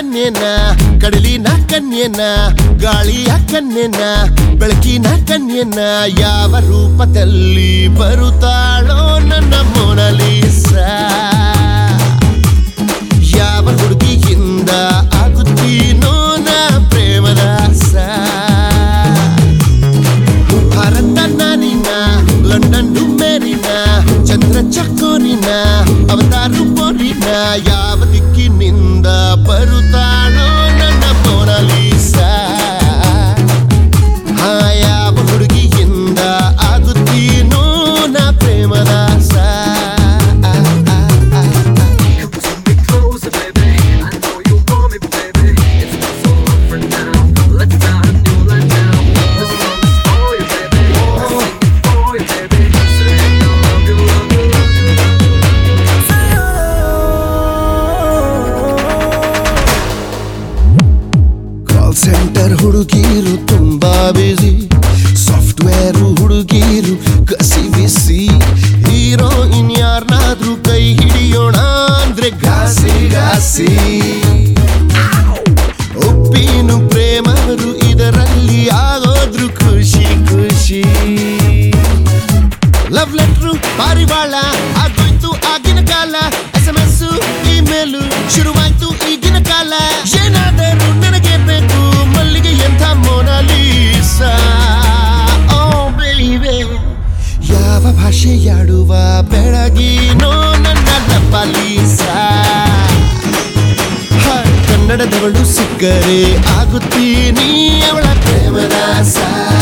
ಕನ್ಯೆನ ಕಡಲಿನ ಕನ್ಯೆನ ಗಾಳಿಯ ಕನ್ಯೆನ ಬೆಳಕಿನ ಕನ್ಯೆನ ಯಾವ ರೂಪದಲ್ಲಿ ಬರುತ್ತಾಳೋ ನನ್ನ ಮೊನಲೀಸಾ ಯಾವ ಹುಡುಗಿಯಿಂದ ಆಗುತ್ತೀನೋ ನಾ ಪ್ರೇಮದಾಸ ಭಾರತ ನಾನಿನ ಲಂಡನ್ ಮೇರಿನ ಚಂದ್ರ ಚಕೋರಿನ ಅವತಾರು ಬೋರಿನ ಯಾವ ದಿಕ್ಕಿನಿಂದ ಬರುತ್ತಾಳೋ ನನ್ನ ಮೊನಲೀಸ ಆ ಯಾವ ಹುಡುಗಿಯಿಂದ ಆಗುತ್ತೀನೋ ನಾ ಪ್ರೇಮದಾಸ ಆ, ಆ, ಆ, ಆ. Pull me closer, baby. I know you want me, baby. It's not so long for now. Let's start a new life now. This song is for you, baby. I sing it for you, baby. Saying I love you, love you, love you. Call centre ಹುಡುಗೀರು ತುಂಬಾ ಬಿಸಿ software ಹುಡುಗೀರು ಕಸಿ ಬಿಸಿ hero ಇನ್ಯಾರನಾದ್ರೂ ಕೈ ಹಿಡಿಯೋಣ ಅಂದ್ರೆ ಘಾಸಿ ಘಾಸಿ ಒಪ್ಪಿನು ಪ್ರೇಮರು ಇದರಲ್ಲಿ ಆಗೋದ್ರು ಖುಷಿ ಖುಷಿ love letter ಪಾರಿವಾಳ ಆಗೋಯ್ತು ಆಗಿನ ಕಾಲ ಎಸ್ ಎಂ ಎಸ್ ಇಮೇಲು ಶುರುವಾಯ್ತು ಈಗಿನ ಕಾಲ ಏನಾದರೂ ನನಗೆ ಬೇಕು ಮಲ್ಲಿಗೆ ಎಂಥ ಮೊನಾಲೀಸಾ ಓ ಬೇಬೆ ಯಾವ ಭಾಷೆಯಾಡುವ ಬೆಳಗಿನೋ ನನ್ನ ಲಪಾಲೀಸಾ ಹ, ಕನ್ನಡದವಳು ಸಿಕ್ಕರೆ ಆಗುತ್ತೀನಿ ಅವಳ ಪ್ರೇಮದಾಸ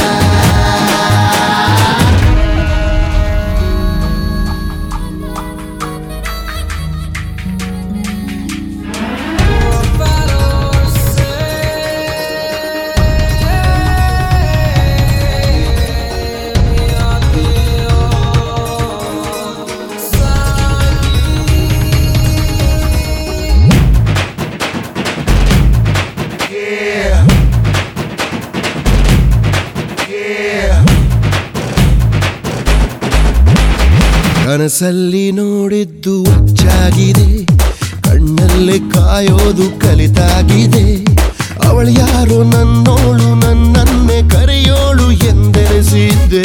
ಕನಸಲ್ಲಿ ನೋಡಿದ್ದು ಅಚ್ಚಾಗಿದೆ ಕಣ್ಣಲ್ಲಿ ಕಾಯೋದು ಕಲಿತಾಗಿದೆ ಅವಳು ಯಾರೋ ನನ್ನೋಳು ನನ್ನನ್ನೇ ಕರೆಯೋಳು ಎಂದೆನಿಸಿದ್ದೆ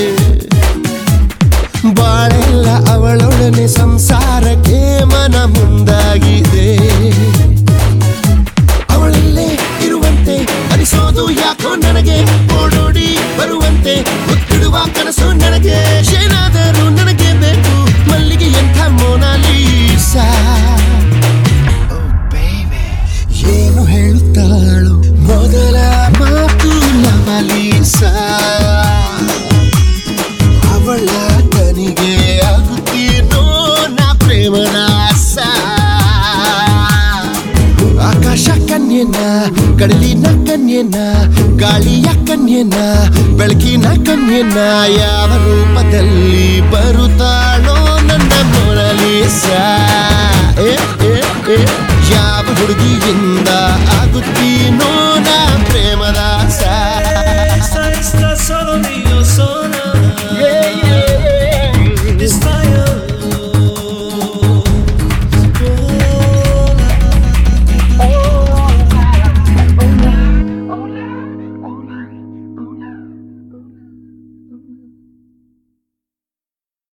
ಬಾಳೆಲ್ಲ ಅವಳೊಡನೆ ಸಂಸಾರಕ್ಕೆ ಮನ ಮುಂದಾಗಿದೆ ಅವಳಲ್ಲೇ ಇರುವಂತೆ ಅನಿಸೋದು ಯಾಕೋ ನನಗೆ ಓಡೋಡಿ ಬರುವಂತೆ ಒತ್ತಿಡುವ ಕನಸು ನನಗೆ ಏನಾದರೂ ನನಗೆ ಬೇಕು ಮಲ್ಲಿಗೆ ಎಂಥ ಮೊನಾಲೀಸಾ ಏನು ಹೇಳುತ್ತಾಳು ಮೊದಲ ಮಾತು ಲವಲೀಸಾ ಅವಳ ತನಿಗೆ ಆಗುತ್ತೀನೋ ನಾ ಪ್ರೇಮದಾಸ ಆಕಾಶ ಕನ್ಯೆನ ಕಡಲಿನ ಕನ್ಯೆನ ಗಾಳಿಯ ಕನ್ಯೆನ ಬೆಳಕಿನ ಕನ್ಯೆನ ಯಾವ ರೂಪದಲ್ಲಿ ಬರುತ್ತಾಳೋ ನನ್ನ ಮೊನಲೀಸ ಏ ಏ ಏ ಯಾವ ಹುಡುಗಿಯಿಂದ ಆಗುತ್ತೀನೋ ನಾ ಪ್ರೇಮದ